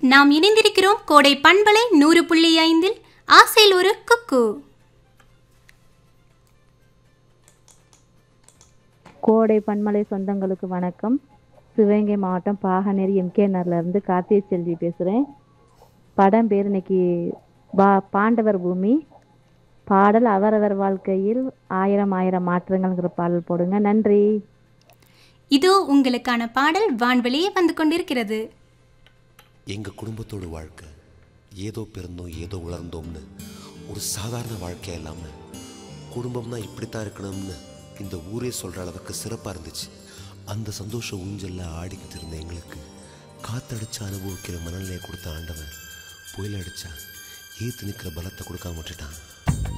நாம் இணைந்திருக்கிறோம் கோடை பண்பலை நூறு புள்ளி ஐந்தில் ஆசையில் ஒரு குக்கு கோடை பன்மலை சொந்தங்களுக்கு வணக்கம் சிவகங்கை மாவட்டம் பாகனேரி எம்கே இருந்து கார்த்திகை செல்வி பேசுகிறேன் படம் பேர் இன்னைக்கு பா பாண்டவர் பூமி பாடல் அவரவர் வாழ்க்கையில் ஆயிரம் ஆயிரம் மாற்றங்கள்ங்கிற பாடல் போடுங்க நன்றி இதோ உங்களுக்கான பாடல் வான்வெளியே வந்து கொண்டிருக்கிறது எங்கள் குடும்பத்தோட வாழ்க்கை ஏதோ பிறந்தோம் ஏதோ வளர்ந்தோம்னு ஒரு சாதாரண வாழ்க்கை இல்லாமல் குடும்பம்னா இப்படித்தான் இருக்கணும்னு இந்த ஊரே சொல்கிற அளவுக்கு சிறப்பாக இருந்துச்சு அந்த சந்தோஷ ஊஞ்சல்ல ஆடிக்கிட்டு இருந்த எங்களுக்கு காத்தடிச்சு அனுபவிக்கிற மனநிலையை கொடுத்த ஆண்டவன் புயல் அடிச்சா ஏத்து நிற்கிற பலத்தை கொடுக்காம விட்டுட்டான்